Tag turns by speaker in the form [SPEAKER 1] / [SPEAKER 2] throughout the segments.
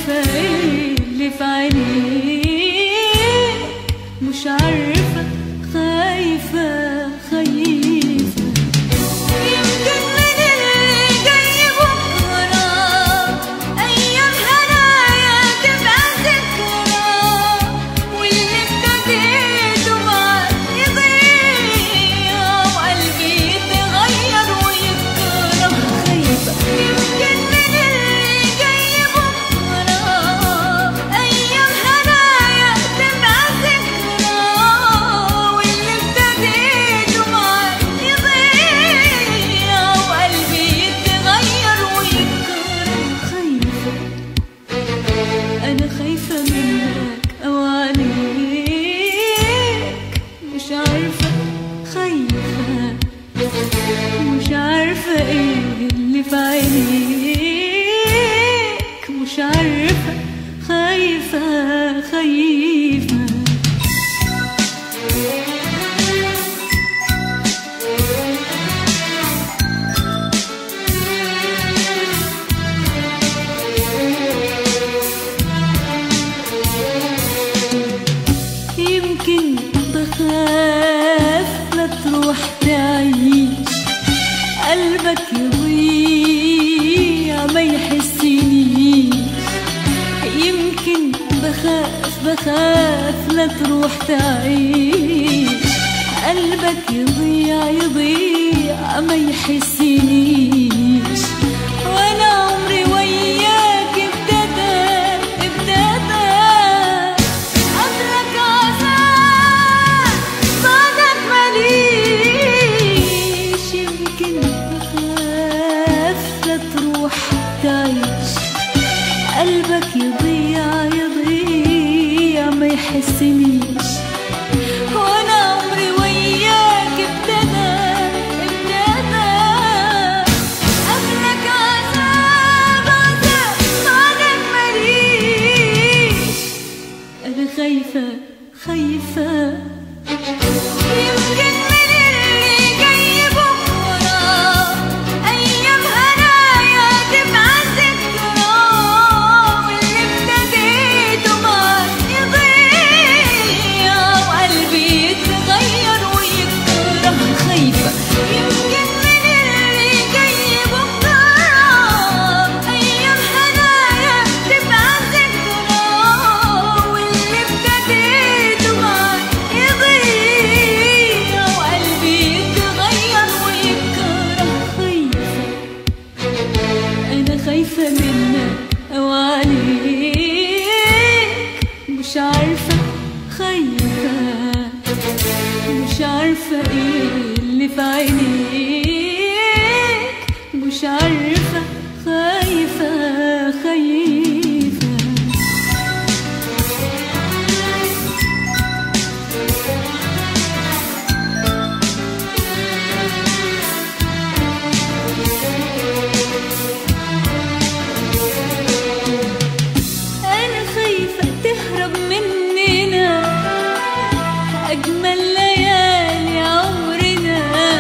[SPEAKER 1] عارفة ايه اللي في عينيك مش عارفة خايفة خايفة يمكن من اللي جاي بكرة أيام هنايا تبقى ذكرى واللي ابتديته معاك يضيع وقلبي يتغير ويتكره خايفة يمكن من اللي جاي بكرة أيام هنايا تبقى ذكرى واللي ابتديته معاك يضيع وقلبي يتغير ويتكره خايفة أنا خايفة منك أو عليك مش عارفة خايفة مش عارفة إيه اللي في عينيك مش عارفة خايفة خايفة يمكن بخاف لا تروح تعيش قلبك يضيع ما يحسنيش يمكن بخاف بخاف لا تروح تعيش قلبك يضيع يضيع ما يحسنيش وانا عمري وياك ابتدى ابتدى قبلك عذاب بعدك ماليش يمكن بخاف لا تروح تعيش قلبك يضيع يضيع ما يحسنيش وانا عمري وياك ابتدى ابتدى قبلك عذاب عذاب بعدك ماليش أنا خايفة خايفة يمكن من اللي جاي بكرة أيام هنايا تبقى ذكرى واللي ابتديته معاك يضيع وقلبي يتغير ويتكره خايفة يمكن من اللي جاي بكرة أيام هنايا تبقى ذكرى واللي ابتديته معاك يضيع وقلبي يتغير ويتكره خايفة أنا خايفة منك أو عليك مش عارفة خايفة مش عارفة إيه اللي في عينيك مش عارفة خايفة خايفة أنا خايفة تهرب مننا أجمل ليالي عمرنا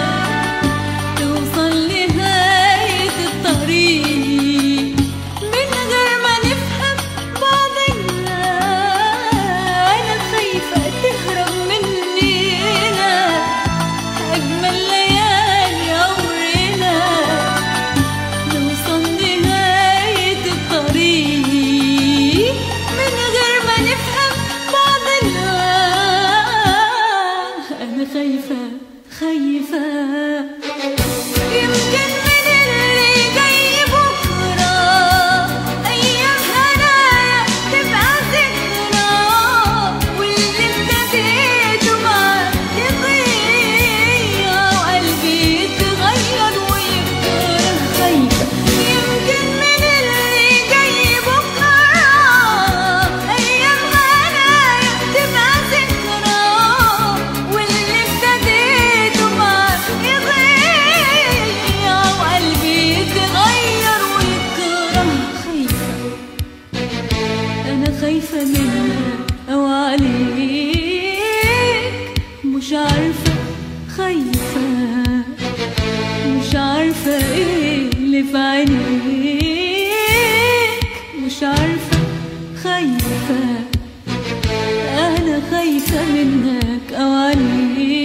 [SPEAKER 1] توصل نهاية الطريق من غير ما نفهم بعضنا أنا خايفة تهرب مننا أجمل ليالي عمرنا نوصل نهاية الطريق من غير ما نفهم بعضنا أنا خايفة خايفة يمكن من اللي جاي بكرة أيام هنايا تبقى ذكرى واللي ابتديته معاك يضيع وقلبي يتغير ويتكره خايفة يمكن من اللي جاي بكرة أيام هنايا تبقى ذكرى واللي ابتديته معاك يضيع وقلبي يتغير ويتكره خايفة أنا خايفة منك أو عليك مش عارفة خايفة مش عارفة إيه اللي في عينيك مش عارفة خايفة أنا خايفة منك أو عنك